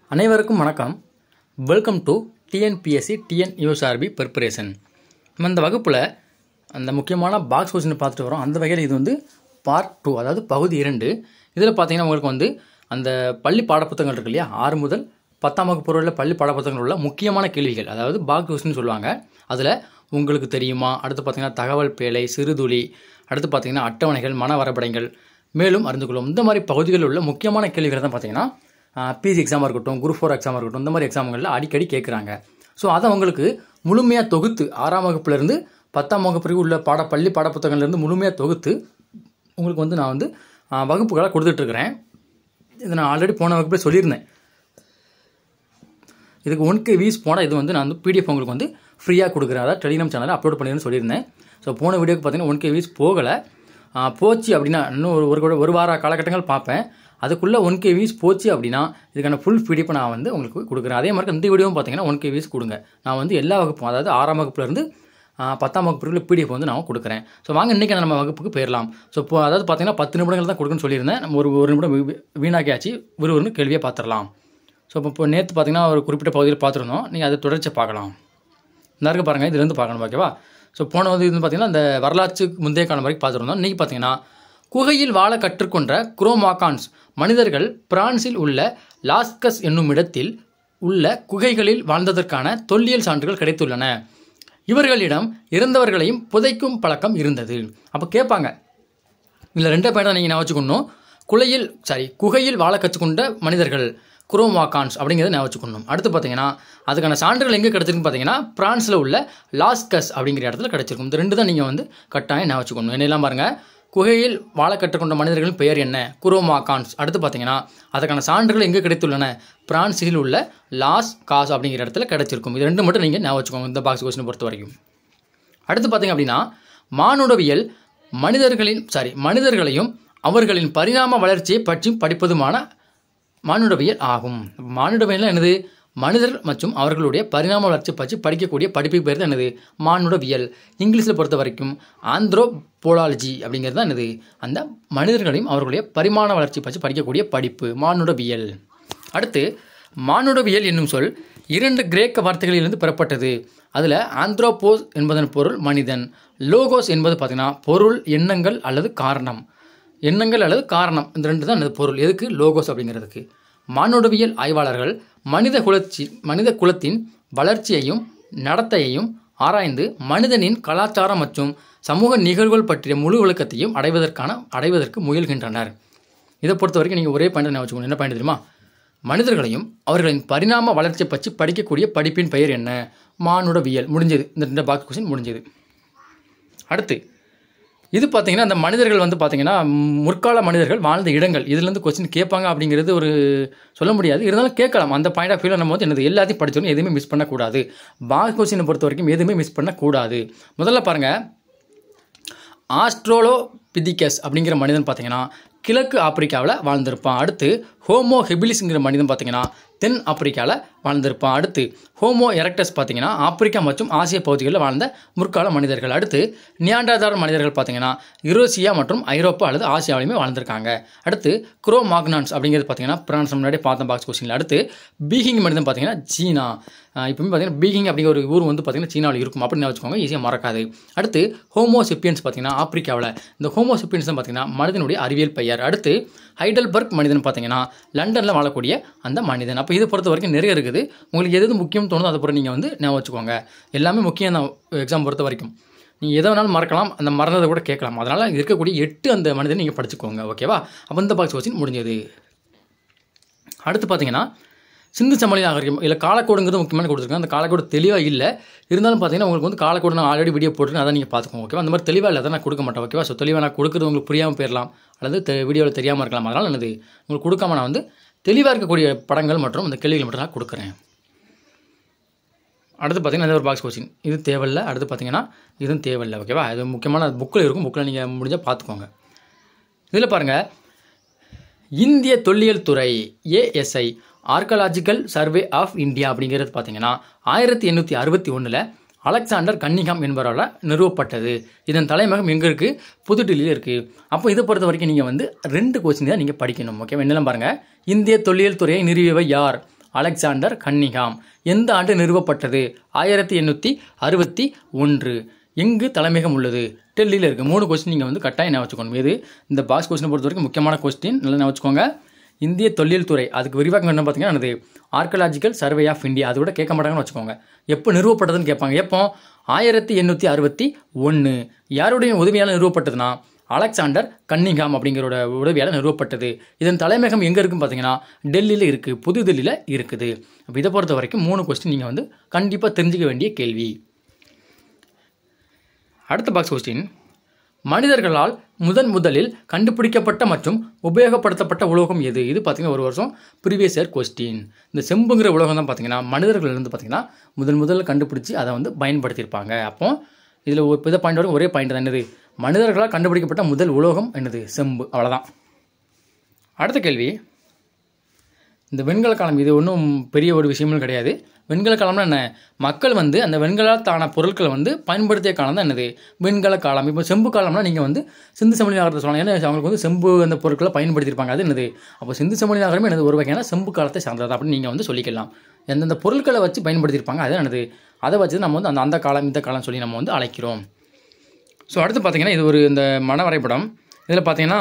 அனைவருக்கும் வணக்கம் welcome to TNPSC TN USRB preparation நம்ம இந்த வகுப்பில் அந்த முக்கியமான பாக்ஸ் கொஸ்டின் பார்த்துட்டு வரோம் அந்த வகையில் இது வந்து பார்ட் டூ அதாவது பகுதி இரண்டு இதில் பார்த்தீங்கன்னா உங்களுக்கு வந்து அந்த பள்ளி பாடப்புத்தகங்கள் இருக்கு இல்லையா ஆறு முதல் பத்தாம் வகுப்பு உள்ள பள்ளி பாடப்புத்தகங்கள் உள்ள முக்கியமான கேள்விகள் அதாவது பாக்ஸ் கொஸ்டின் சொல்லுவாங்க அதில் உங்களுக்கு தெரியுமா அடுத்து பார்த்தீங்கன்னா தகவல் பேழை சிறுதுளி அடுத்து பார்த்தீங்கன்னா அட்டவணைகள் மன வரைபடங்கள் மேலும் அறிந்து கொள்ளும் இந்த மாதிரி பகுதிகளில் உள்ள முக்கியமான கேள்விகள் தான் பார்த்தீங்கன்னா பிசி எக்ஸாமாக இருக்கட்டும் குரூப் ஃபோர் எக்ஸாமாக இருக்கட்டும் இந்த மாதிரி எக்ஸாம்களில் அடிக்கடி கேட்குறாங்க ஸோ அதை உங்களுக்கு முழுமையாக தொகுத்து ஆறாம் வகுப்புலேருந்து பத்தாம் வகுப்பு உள்ள பாட பள்ளி பாடப்புத்தகங்கள்லேருந்து முழுமையாக தொகுத்து உங்களுக்கு வந்து நான் வந்து ஆ, வகுப்புகளாக கொடுத்துட்ருக்குறேன் இதை நான் ஆல்ரெடி போன வகுப்பில் சொல்லியிருந்தேன் இதுக்கு ஒன் கே வீஸ் போனால் இது வந்து நான் வந்து பிடிஎஃப் உங்களுக்கு வந்து ஃப்ரீயாக கொடுக்குறேன் அதாவது டெலிகிராம் சேனலில் அப்லோட் பண்ணிருன்னு சொல்லியிருந்தேன் ஸோ போன வீடியோக்கு பார்த்தீங்கன்னா ஒன் கே வீஸ் போகலை ஆ, போச்சு அப்படின்னா இன்னும் ஒரு ஒரு கூட- ஒரு வார காலகட்டங்கள் பார்ப்பேன் அதுக்குள்ளே ஒன் கே வீஸ் போச்சு அப்படின்னா இதுக்கான ஃபுல் பிடிஎஃப் நான் வந்து உங்களுக்கு கொடுக்குறேன் அதே மாதிரி இந்த வீடியோவும் பார்த்தீங்கன்னா ஒன் கே வீஸ் கொடுங்க நான் வந்து எல்லா வகுப்பும் அதாவது ஆறாம் வகுப்புலேருந்து பத்தாம் வகுப்புக்குள்ள பிடிஎஃப் வந்து நான் கொடுக்குறேன் ஸோ வாங்க இன்றைக்கி நம்ம வகுப்புக்கு போயிடலாம் ஸோ இப்போ அதாவது பார்த்தீங்கன்னா பத்து நிமிடங்கள் தான் கொடுக்குன்னு சொல்லியிருந்தேன் நம்ம ஒரு ஒரு நிமிடம் வீ- வீணாக்கியாச்சு ஒரு ஒரு கேள்வியை பார்த்துடலாம் ஸோ இப்போ இப்போ நேற்று பார்த்தீங்கன்னா ஒரு குறிப்பிட்ட பகுதியில் பார்த்துருந்தோம் நீங்கள் அதை தொடர்ச்சி பார்க்கலாம் இந்த இருக்கு பாருங்கள் இதுலேருந்து பார்க்கணும் ஓகேவா ஸோ போன வந்து இது பார்த்தீங்கன்னா இந்த வரலாற்று முந்தைய காலம் வரைக்கும் பார்த்துருந்தோம் இன்றைக்கி பார்த்தீங்கன்னா குகையில் வாழ கற்றுக்கொண்ட குரோமாகான்ஸ் மனிதர்கள் பிரான்சில் உள்ள லாஸ்கஸ் என்னும் இடத்தில் உள்ள குகைகளில் வாழ்ந்ததற்கான தொல்லியல் சான்றுகள் கிடைத்துள்ளன இவர்களிடம் இறந்தவர்களையும் புதைக்கும் பழக்கம் இருந்தது அப்போ கேட்பாங்க இதில் ரெண்டே பாயிண்ட் நீங்கள் நான் வச்சுக்கணும் குலையில் சாரி குகையில் வாழ கற்றுக்கொண்ட மனிதர்கள் குரோமாகான்ஸ் அப்படிங்கிறத நான் வச்சுக்கணும் அடுத்து பார்த்தீங்கன்னா அதுக்கான சான்றுகள் எங்கே கிடச்சிருக்குன்னு பார்த்தீங்கன்னா பிரான்ஸில் உள்ள லாஸ்கஸ் அப்படிங்கிற இடத்துல கிடச்சிருக்கும் இந்த ரெண்டு தான் நீங்கள் வந்து கட்டாயம் நான் வச்சுக்கணும் என்னெல்லாம் பாருங்கள் குகையில் வாழ கற்றுக்கொண்ட மனிதர்களின் பெயர் என்ன குரோமாகான்ஸ் அடுத்து பார்த்தீங்கன்னா அதுக்கான சான்றுகள் எங்கே கிடைத்துள்ளன பிரான்சில் உள்ள லாஸ் காஸ் அப்படிங்கிற இடத்துல கிடச்சிருக்கும் இது ரெண்டு மட்டும் நீங்கள் நான் வச்சுக்கோங்க இந்த பாக்ஸ் கொஸ்டினை பொறுத்த வரைக்கும் அடுத்து பார்த்தீங்க அப்படின்னா மானுடவியல் மனிதர்களின் சாரி மனிதர்களையும் அவர்களின் பரிணாம வளர்ச்சியை பற்றி படிப்பதுமான மானுடவியல் ஆகும் மானுடவியல் என்னது மனிதர் மற்றும் அவர்களுடைய பரிணாம வளர்ச்சி பற்றி படிக்கக்கூடிய படிப்பு பேர் தான் என்னது மானுடவியல் இங்கிலீஷில் பொறுத்த வரைக்கும் ஆந்த்ரோபோலாலஜி அப்படிங்கிறது தான் என்னது அந்த மனிதர்களையும் அவர்களுடைய பரிமாண வளர்ச்சி பற்றி படிக்கக்கூடிய படிப்பு மானுடவியல் அடுத்து மானுடவியல் என்னும் சொல் இரண்டு கிரேக்க வார்த்தைகளிலிருந்து பெறப்பட்டது அதில் ஆந்த்ரோபோஸ் என்பதன் பொருள் மனிதன் லோகோஸ் என்பது பார்த்தீங்கன்னா பொருள் எண்ணங்கள் அல்லது காரணம் எண்ணங்கள் அல்லது காரணம் இந்த ரெண்டு தான் இந்த பொருள் எதுக்கு லோகோஸ் அப்படிங்கிறதுக்கு மானுடவியல் ஆய்வாளர்கள் மனித குலச்சி மனித குலத்தின் வளர்ச்சியையும் நடத்தையையும் ஆராய்ந்து மனிதனின் கலாச்சாரம் மற்றும் சமூக நிகழ்வுகள் பற்றிய முழு விளக்கத்தையும் அடைவதற்கான அடைவதற்கு முயல்கின்றனர் இதை பொறுத்த வரைக்கும் நீங்கள் ஒரே பாயிண்ட் நான் வச்சுக்கணும் என்ன பாயிண்ட் தெரியுமா மனிதர்களையும் அவர்களின் பரிணாம வளர்ச்சியை பற்றி படிக்கக்கூடிய படிப்பின் பெயர் என்ன மானுடவியல் முடிஞ்சது இந்த ரெண்டு பாக்ஸ் கொஸ்டின் முடிஞ்சது அடுத்து இது பார்த்தீங்கன்னா அந்த மனிதர்கள் வந்து பார்த்தீங்கன்னா ம், முற்கால மனிதர்கள் வாழ்ந்த இடங்கள் இதுலேருந்து கொஸ்டின் கேட்பாங்க அப்படிங்கிறது ஒரு சொல்ல முடியாது இருந்தாலும் கேட்கலாம் அந்த பாயிண்ட் ஆஃப் வியூவில் நம்ம வந்து என்னது எல்லாத்தையும் படிச்சோம் எதுவுமே மிஸ் பண்ணக்கூடாது பாக்ஸ் கொஸ்டினை பொறுத்த வரைக்கும் எதுவுமே மிஸ் பண்ணக்கூடாது முதல்ல பாருங்கள் ஆஸ்ட்ரோலோபிதிகஸ் அப்படிங்கிற மனிதன் பார்த்தீங்கன்னா கிழக்கு ஆப்பிரிக்காவில் வாழ்ந்திருப்பான் அடுத்து ஹோமோ ஹெபிலிஸ்ங்கிற மனிதன் பார்த்தீங்கன்னா தென் ஆப்பிரிக்காவில் வாழ்ந்திருப்பான் அடுத்து ஹோமோ எரக்டஸ் பார்த்தீங்கன்னா ஆப்பிரிக்கா மற்றும் ஆசிய பகுதிகளில் வாழ்ந்த முற்கால மனிதர்கள் அடுத்து நியாண்டர்தால் மனிதர்கள் பார்த்தீங்கன்னா யூரோசியா மற்றும் ஐரோப்பா அல்லது ஆசியாவிலுமே வாழ்ந்திருக்காங்க அடுத்து குரோ மாக்னான்ஸ் அப்படிங்கிறது பார்த்தீங்கன்னா பிரான்ஸ் முன்னாடி பார்த்த பாக்ஸ் கொஸ்டினில் அடுத்து பீகிங் மனிதன் பார்த்தீங்கன்னா சீனா ஆஹ் இப்பவுமே பார்த்தீங்கன்னா பீகிங் அப்படிங்கிற ஒரு ஊர் வந்து பார்த்தீங்கன்னா சீனாவில் இருக்கும் அப்படின்னு வச்சுக்கோங்க ஈஸியாக மறக்காது அடுத்து ஹோமோசிப்பியன்ஸ் பார்த்தீங்கன்னா ஆப்பிரிக்காவில் இந்த ஹோமோசிப்பியன்ஸ் தான் பார்த்தீங்கன்னா மனிதனுடைய அறிவியல் பெயர் அடுத்து ஹைடல்பர்க் மனிதன் பார்த்தீங்கன்னா லண்டனில் வாழக்கூடிய அந்த மனிதன் அப்போ இதை பொறுத்த வரைக்கும் நிறைய இருக்குது உங்களுக்கு எது எது முக்கியம் தோணுதோ அதை பொறுத்து நீங்கள் வந்து ஞாபகம் வச்சுக்கோங்க எல்லாமே முக்கியம் தான் எக்ஸாம் பொறுத்த வரைக்கும் நீங்கள் எதை வேணாலும் மறக்கலாம் அந்த மறந்ததை கூட கேட்கலாம் அதனால் இருக்கக்கூடிய எட்டு அந்த மனிதனை நீங்கள் படிச்சுக்கோங்க ஓகேவா அப்போ இந்த பாக்ஸ் கொஸ்டின் முடிஞ்சது அடுத்து பார்த்தீங்கன்னா சிந்து சமவெளி நாகரிகம் இல்லை காலக்கோடுங்கிறது முக்கியமான கொடுத்துருக்காங்க அந்த காலக்கோடு தெளிவாக இல்லை இருந்தாலும் பார்த்தீங்கன்னா உங்களுக்கு வந்து காலக்கோடு நான் ஆல்ரெடி வீடியோ போட்டுருக்கேன் அதை நீங்கள் பார்த்துக்கோங்க ஓகேவா அந்த மாதிரி தெளிவாக இல்லை நான் கொடுக்க மாட்டேன் ஓகேவா ஸோ தெளிவாக நான் கொடுக்குறது உங்களுக்கு புரியாமல் போயிடலாம் அல்லது தெ வீடியோவில் தெரியாமல் இருக்கலாம் அதனால் என்னது உங்களுக்கு கொடுக்காம நான் வந்து தெளிவாக இருக்கக்கூடிய படங்கள் மற்றும் அந்த கேள்விகள் மட்டும் நான் கொடுக்குறேன் அடுத்து பார்த்தீங்கன்னா இது ஒரு பாக்ஸ் கொஸ்டின் இது தேவையில்லை அடுத்து பார்த்தீங்கன்னா இதுவும் தேவையில்லை ஓகேவா இது முக்கியமான புக்கில் இருக்கும் புக்கில் நீங்கள் முடிஞ்சால் பார்த்துக்கோங்க இதில் பாருங்கள் இந்திய தொல்லியல் துறை ASI archaeological survey of India அப்படிங்கிறது பார்த்தீங்கன்னா ஆயிரத்தி எண்ணூற்றி அறுபத்தி ஒன்றில் அலெக்சாண்டர் கன்னிகாம் என்பவரால் நிறுவப்பட்டது இதன் தலைமையகம் எங்கே இருக்குது புதுடில்லியில் இருக்குது அப்போ இதை பொறுத்த வரைக்கும் நீங்கள் வந்து ரெண்டு கொஸ்டின் தான் நீங்கள் படிக்கணும் ஓகே என்னெல்லாம் பாருங்கள் இந்திய தொல்லியல் துறையை நிறுவியவை யார் அலெக்சாண்டர் கன்னிகாம் எந்த ஆண்டு நிறுவப்பட்டது ஆயிரத்தி எண்ணூற்றி அறுபத்தி ஒன்று எங்கு தலைமையகம் உள்ளது டெல்லியில் இருக்குது மூணு கொஸ்டின் நீங்கள் வந்து கட்டாயம் ஞாபகம் வச்சுக்கணும் இது இந்த பாஸ் கொஸ்டினை பொறுத்த வரைக்கும் முக்கியமான கொஸ்டின் நல்லா ஞாபகம் வச்சுக்கோங்க இந்திய தொல்லியல் துறை அதுக்கு விரிவாக்கம் என்ன பார்த்தீங்கன்னா என்னது ஆர்கலாஜிக்கல் சர்வே ஆஃப் இந்தியா அது கூட கேட்க மாட்டாங்கன்னு வச்சுக்கோங்க எப்போ நிறுவப்பட்டதுன்னு கேட்பாங்க எப்போ ஆயிரத்தி எண்ணூற்றி அறுபத்தி ஒன்று யாருடைய உதவியால் நிறுவப்பட்டதுன்னா அலெக்சாண்டர் கன்னிங்காம் அப்படிங்கிறோட உதவியால் நிறுவப்பட்டது இதன் தலைமையகம் எங்கே இருக்குன்னு பார்த்தீங்கன்னா டெல்லியில் இருக்குது புது டெல்லியில் இருக்குது அப்போ இதை பொறுத்த வரைக்கும் மூணு கொஸ்டின் நீங்கள் வந்து கண்டிப்பாக தெரிஞ்சுக்க வேண்டிய கேள்வி அடுத்த பாக்ஸ் கொஸ்டின் மனிதர்களால் முதன் முதலில் கண்டுபிடிக்கப்பட்ட மற்றும் உபயோகப்படுத்தப்பட்ட உலோகம் எது இது பார்த்தீங்கன்னா ஒரு வருஷம் ப்ரீவியஸ் இயர் கொஸ்டின் இந்த செம்புங்கிற உலோகம் தான் பார்த்தீங்கன்னா மனிதர்கள் இருந்து பார்த்தீங்கன்னா முதன் முதல்ல கண்டுபிடிச்சி அதை வந்து பயன்படுத்தியிருப்பாங்க அப்போ இதில் ஒரு இதை பாயிண்ட் வரைக்கும் ஒரே பாயிண்ட் தான் என்னது மனிதர்களால் கண்டுபிடிக்கப்பட்ட முதல் உலோகம் என்னது செம்பு அவ்வளோதான் அடுத்த கேள்வி இந்த வெண்கல காலம் இது ஒன்றும் பெரிய ஒரு விஷயமும் கிடையாது வெண்கல காலம்னா என்ன மக்கள் வந்து அந்த வெண்கலத்தான பொருட்களை வந்து பயன்படுத்திய காலம் தான் என்னது வெண்கல காலம் இப்போ செம்பு காலம்னா நீங்கள் வந்து சிந்து சமணி நகரத்தை சொல்லலாம் ஏன்னா அவங்களுக்கு வந்து செம்பு அந்த பொருட்களை பயன்படுத்தியிருப்பாங்க அது என்னது அப்போ சிந்து சமணி நகரமே என்னது ஒரு வகையான செம்பு காலத்தை சார்ந்தது அப்படின்னு நீங்கள் வந்து சொல்லிக்கலாம் எந்தெந்த பொருட்களை வச்சு பயன்படுத்தியிருப்பாங்க அது என்னது அதை வச்சு நம்ம வந்து அந்த அந்த காலம் இந்த காலம் சொல்லி நம்ம வந்து அழைக்கிறோம் ஸோ அடுத்து பார்த்தீங்கன்னா இது ஒரு இந்த மன வரைபடம் இதில் பார்த்தீங்கன்னா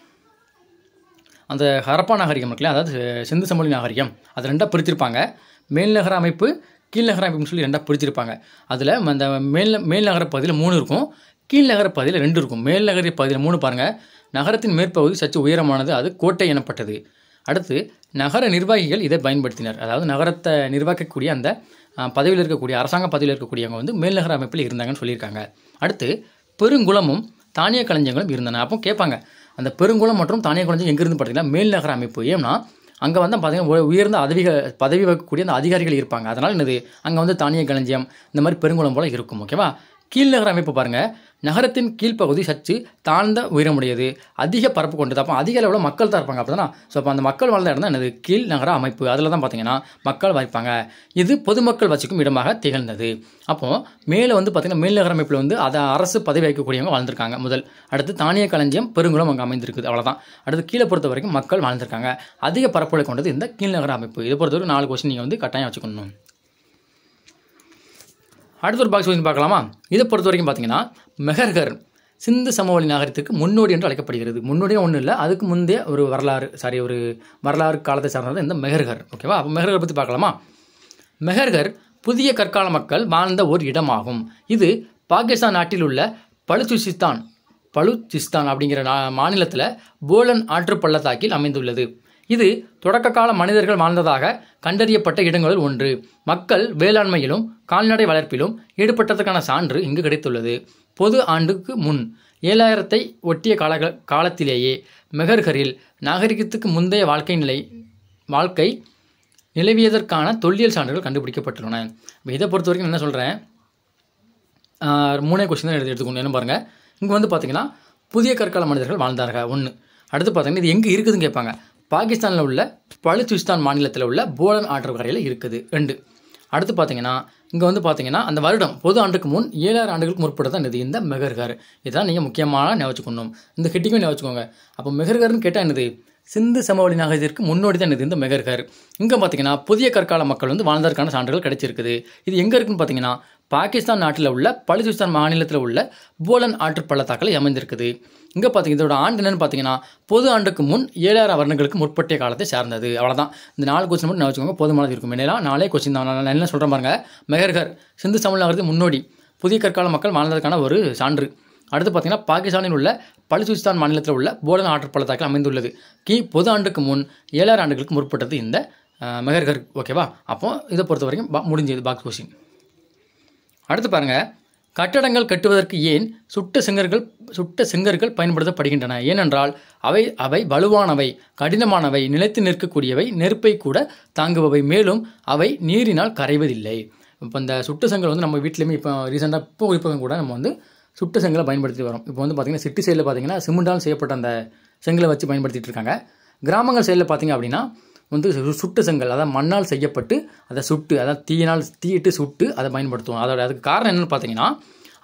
அந்த ஹரப்பா நாகரிகம் இருக்குல்ல அதாவது சிந்து சமொழி நாகரிகம் அது ரெண்டாக பிரிச்சிருப்பாங்க மேல்நகர அமைப்பு கீழ்நகர அமைப்புன்னு சொல்லி ரெண்டாக பிரிச்சிருப்பாங்க அதில் அந்த மேல் மேல்நகர பகுதியில் மூணு இருக்கும் கீழ்நகர பகுதியில் ரெண்டு இருக்கும் மேல்நகர பகுதியில் மூணு பாருங்கள் நகரத்தின் மேற்பகுதி சற்று உயரமானது அது கோட்டை எனப்பட்டது அடுத்து நகர நிர்வாகிகள் இதை பயன்படுத்தினர் அதாவது நகரத்தை நிர்வகிக்கக்கூடிய அந்த அஹ், பதவியில் இருக்கக்கூடிய அரசாங்க பதவியில் இருக்கக்கூடியவங்க வந்து மேல்நகர அமைப்பில் இருந்தாங்கன்னு சொல்லியிருக்காங்க அடுத்து பெருங்குளமும் தானிய களஞ்சியங்களும் இருந்தன அப்போ கேட்பாங்க அந்த பெருங்குளம் மற்றும் தானிய களஞ்சியம் எங்கிருந்து பார்த்தீங்கன்னா மேல்நகர அமைப்பு ஏன்னா அங்கே வந்து பார்த்தீங்கன்னா உய- உயர்ந்த அதிக பதவி வகிக்கக்கூடிய அந்த அதிகாரிகள் இருப்பாங்க அதனால் என்னது அங்கே வந்து தானிய களஞ்சியம் இந்த மாதிரி பெருங்குளம் போல் இருக்கும் ஓகேவா கீழ்நகர அமைப்பு பாருங்க நகரத்தின் கீழ்ப்பகுதி சற்று தாழ்ந்த உயரமுடையது அதிக பரப்பு கொண்டது அப்போ அதிக அளவில் மக்கள் தான் இருப்பாங்க அப்போ ஸோ அப்போ அந்த மக்கள் வாழ்ந்த இடம் தான் என்னது கீழ்நகர அமைப்பு அதில் தான் பார்த்தீங்கன்னா மக்கள் வாய்ப்பாங்க இது பொதுமக்கள் வசிக்கும் இடமாக திகழ்ந்தது அப்போ மேலே வந்து பார்த்தீங்கன்னா மேல்நகர அமைப்பில் வந்து அதை அரசு பதவி வைக்கக்கூடியவங்க வாழ்ந்திருக்காங்க முதல் அடுத்து தானிய களஞ்சியம் பெருங்குளம் அங்கே அமைந்திருக்குது அவ்வளோதான் அடுத்து கீழே பொறுத்த வரைக்கும் மக்கள் வாழ்ந்திருக்காங்க அதிக பரப்புகளை கொண்டது இந்த கீழ்நகர அமைப்பு இதை பொறுத்தவரைக்கும் நாலு கொஸ்டின் நீங்கள் வந்து கட்டாயம் வச்சுக்கணும் அடுத்த ஒரு பாக்ஸ் கொஸ்டின் பார்க்கலாமா இதை பொறுத்த வரைக்கும் பார்த்தீங்கன்னா மெஹர்கர் சிந்து சமவெளி நாகரிகத்துக்கு முன்னோடி என்று அழைக்கப்படுகிறது முன்னோடியே ஒன்றும் இல்லை அதுக்கு முந்தைய ஒரு வரலாறு சாரி ஒரு வரலாறு காலத்தை சார்ந்தது இந்த மெஹர்கர் ஓகேவா அப்போ மெஹர்கர் பற்றி பார்க்கலாமா மெஹர்கர் புதிய கற்கால மக்கள் வாழ்ந்த ஒரு இடமாகும் இது பாகிஸ்தான் நாட்டில் உள்ள பலுச்சிஸ்தான் பலுச்சிஸ்தான் அப்படிங்கிற நா- மாநிலத்தில் போலன் ஆற்று பள்ளத்தாக்கில் அமைந்துள்ளது இது தொடக்க கால மனிதர்கள் வாழ்ந்ததாக கண்டறியப்பட்ட இடங்களில் ஒன்று மக்கள் வேளாண்மையிலும் கால்நடை வளர்ப்பிலும் ஈடுபட்டதற்கான சான்று இங்கு கிடைத்துள்ளது பொது ஆண்டுக்கு முன் ஏழாயிரத்தை ஒட்டிய கால காலத்திலேயே மெஹர்கரில் நாகரிகத்துக்கு முந்தைய வாழ்க்கை நிலை வாழ்க்கை நிலவியதற்கான தொல்லியல் சான்றுகள் கண்டுபிடிக்கப்பட்டுள்ளன இப்ப இதை பொறுத்த வரைக்கும் என்ன சொல்கிறேன் மூணே கொஸ்டின் தான் எடுத்து எடுத்துக்கணும் என்ன பாருங்கள் இங்கே வந்து பார்த்தீங்கன்னா புதிய கற்கால மனிதர்கள் வாழ்ந்தார்கள் ஒன்று அடுத்து பார்த்தீங்கன்னா இது எங்கே இருக்குதுன்னு கேட்பாங்க பாகிஸ்தானில் உள்ள பலுச்சிஸ்தான் மாநிலத்தில் உள்ள போலன் ஆற்றங்கரையில் இருக்குது ரெண்டு அடுத்து பார்த்தீங்கன்னா இங்கே வந்து பார்த்தீங்கன்னா அந்த வருடம் பொது ஆண்டுக்கு முன் ஏழாயிரம் ஆண்டுகளுக்கு முற்பட்டு தான் இது இந்த மெஹர்கர் இதெல்லாம் நீங்கள் முக்கியமான ஞாபகம் இந்த ஹிட்டிக்கும் ஞாபகம் அப்போ மெஹர்கர்னு கேட்டால் என்னது சிந்து சமவெளி நாகரிகத்திற்கு முன்னோடி தான் இது இந்த மெஹர்கர் இங்கே பார்த்தீங்கன்னா புதிய கற்கால மக்கள் வந்து வாழ்ந்ததற்கான சான்றுகள் கிடைச்சிருக்குது இது எங்கே இருக்குன்னு பார்த்தீங்கன்னா பாகிஸ்தான் நாட்டில் உள்ள பலுச்சிஸ்தான் மாநிலத்தில் உள்ள போலன் ஆற்று பள்ளத்தாக்கில் அமைந்திருக்குது இங்கே பார்த்தீங்க இதோட ஆண்டு என்னன்னு பார்த்தீங்கன்னா பொது ஆண்டுக்கு முன் ஏழாயிரம் வருடங்களுக்கு முற்பட்டிய காலத்தை சார்ந்தது அவ்வளோதான் இந்த நாலு கொஸ்டின் மட்டும் நான் வச்சுக்கோங்க போதுமானது இருக்கும் ஏன்னா நாலே கொஸ்டின் தான் நான் என்ன சொல்கிறேன் பாருங்க மெஹர்கர் சிந்து சமவெளி நாகரிகத்துக்கு முன்னோடி புதிய கற்கால மக்கள் வாழ்ந்ததற்கான ஒரு சான்று அடுத்து பார்த்தீங்கன்னா பாகிஸ்தானில் உள்ள பலுச்சிஸ்தான் மாநிலத்தில் உள்ள போலன் ஆற்று பள்ளத்தாக்கில் அமைந்துள்ளது கி பொது ஆண்டுக்கு முன் ஏழாயிரம் ஆண்டுகளுக்கு முற்பட்டது இந்த அஹ், மெஹர்கர் ஓகேவா அப்போ இதை பொறுத்த வரைக்கும் பா- முடிஞ்சது பாக்ஸ் கொஸ்டின் அடுத்து பாருங்க கட்டடங்கள் கட்டுவதற்கு ஏன் சுட்ட செங்கற்கள் சுட்ட செங்கற்கள் பயன்படுத்தப்படுகின்றன ஏனென்றால் அவை அவை வலுவானவை கடினமானவை நிலைத்து நிற்கக்கூடியவை நெருப்பை கூட தாங்குபவை மேலும் அவை நீரினால் கரைவதில்லை இப்போ இந்த சுட்ட செங்கல் வந்து நம்ம வீட்லேயுமே இப்போ ரீசெண்டாக இப்போ இப்போ கூட நம்ம வந்து சுட்ட செங்கலை பயன்படுத்தி வரோம் இப்போ வந்து பார்த்திங்கன்னா சிட்டி சைடில் பார்த்தீங்கன்னா சிமெண்டால் செய்யப்பட்ட அந்த செங்கலை வச்சு பயன்படுத்திட்டு இருக்காங்க கிராமங்கள் சைடில் பார்த்தீங்க அப்படின்னா வந்து சு- சுட்ட செங்கல் அதாவது மண்ணால் செய்யப்பட்டு அதை சுட்டு அதாவது தீயினால் தீயிட்டு சுட்டு அதை பயன்படுத்துவோம் அதோட அதுக்கு காரணம் என்னன்னு பார்த்தீங்கன்னா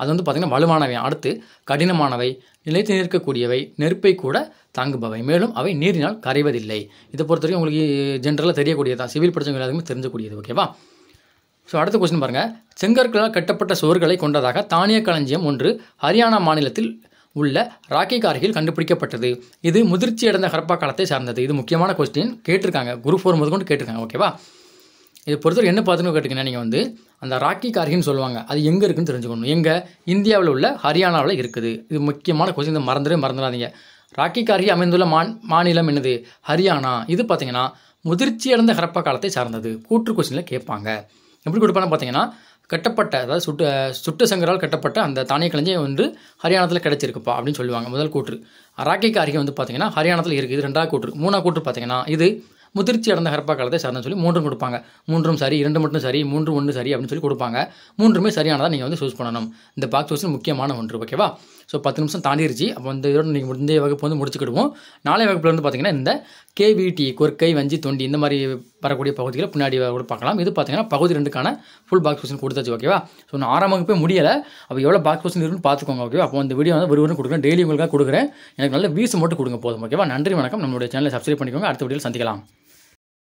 அது வந்து பார்த்திங்கன்னா வலுவானவை அடுத்து கடினமானவை நிலைத்து நிற்கக்கூடியவை நெருப்பை கூட தாங்குபவை மேலும் அவை நீரினால் கரைவதில்லை இதை பொறுத்த வரைக்கும் உங்களுக்கு ஜென்ரலாக தெரியக்கூடியது தான் சிவில் படித்தவங்க எல்லாருக்குமே தெரிஞ்சக்கூடியது ஓகேவா ஸோ அடுத்த கொஸ்டின் பாருங்கள் செங்கற்களால் கட்டப்பட்ட சுவர்களை கொண்டதாக தானிய களஞ்சியம் ஒன்று ஹரியானா மாநிலத்தில் உள்ள ராக்கி கார்கில் கண்டுபிடிக்கப்பட்டது இது முதிர்ச்சி அடைந்த ஹரப்பா காலத்தை சார்ந்தது இது முக்கியமான கொஸ்டின் கேட்டிருக்காங்க குரு ஃபோர் முதற்கொண்டு கேட்டிருக்காங்க ஓகேவா இது பொறுத்தவரை என்ன பார்த்துன்னு கேட்டிங்கன்னா நீங்கள் வந்து அந்த ராக்கி கார்கின்னு சொல்லுவாங்க அது எங்கே இருக்குன்னு தெரிஞ்சுக்கணும் எங்கே இந்தியாவில் உள்ள ஹரியானாவில் இருக்குது இது முக்கியமான கொஸ்டின் இதை மறந்துடவே மறந்துடாதீங்க ராக்கி கார்கி அமைந்துள்ள மான் மாநிலம் என்னது ஹரியானா இது பார்த்தீங்கன்னா முதிர்ச்சி அடைந்த ஹரப்பா காலத்தை சார்ந்தது கூற்று கொஸ்டினில் கேட்பாங்க எப்படி கொடுப்பான்னு பார்த்தீங்கன்னா கட்டப்பட்ட அதாவது சுட்டு சுட்டு சங்கரால் கட்டப்பட்ட அந்த தானிய களஞ்சியம் வந்து ஹரியானத்தில் கிடைச்சிருக்குப்பா அப்படின்னு சொல்லுவாங்க முதல் கூற்று ராக்கி கார்கி வந்து பார்த்தீங்கன்னா ஹரியானத்தில் இருக்குது இது ரெண்டாவது கூற்று மூணாவது கூற்று பார்த்தீங்கன்னா இது முதிர்ச்சி அடைந்த ஹரப்பா காலத்தை சார்ந்தன்னு சொல்லி மூன்றும் கொடுப்பாங்க மூன்றும் சரி இரண்டு மட்டும் சரி மூன்று ஒன்று சரி அப்படின்னு சொல்லி கொடுப்பாங்க மூன்றுமே சரியானதாக நீங்கள் வந்து சூஸ் பண்ணணும் இந்த பாக்ஸ் கொஸ்டின் முக்கியமான ஒன்று ஓகேவா ஸோ பத்து நிமிஷம் தாண்டிருச்சு அப்போ இந்த இதோட நீங்கள் இந்த வகுப்பு வந்து முடிச்சுக்கிடுவோம் நாளை வகுப்புல வந்து பார்த்தீங்கன்னா இந்த கேவிடி கொற்கை வஞ்சி தொண்டி இந்த மாதிரி வரக்கூடிய பகுதிகளை பின்னாடி கூட பார்க்கலாம் இது பார்த்தீங்கன்னா பகுதி ரெண்டுக்கான ஃபுல் பாக்ஸ் கொஸ்டின் கொடுத்தாச்சு ஓகேவா ஸோ நான் ஆறாம் வகுப்பே முடியலை அப்போ எவ்வளோ பாக்ஸ் கொஸ்டின் இருக்குன்னு பார்த்துக்கோங்க ஓகேவா அப்போ இந்த வீடியோ வந்து ஒரு கொடுக்குறேன் டெய்லி உங்களுக்காக கொடுக்குறேன் எனக்கு நல்ல வீஸ் மட்டும் கொடுங்க போதும் ஓகேவா நன்றி வணக்கம் நம்மளுடைய சேனலை சப்ஸ்கிரைப் பண்ணிக்கோங்க அடுத்த வீடியோவில் சந்திக்கலாம்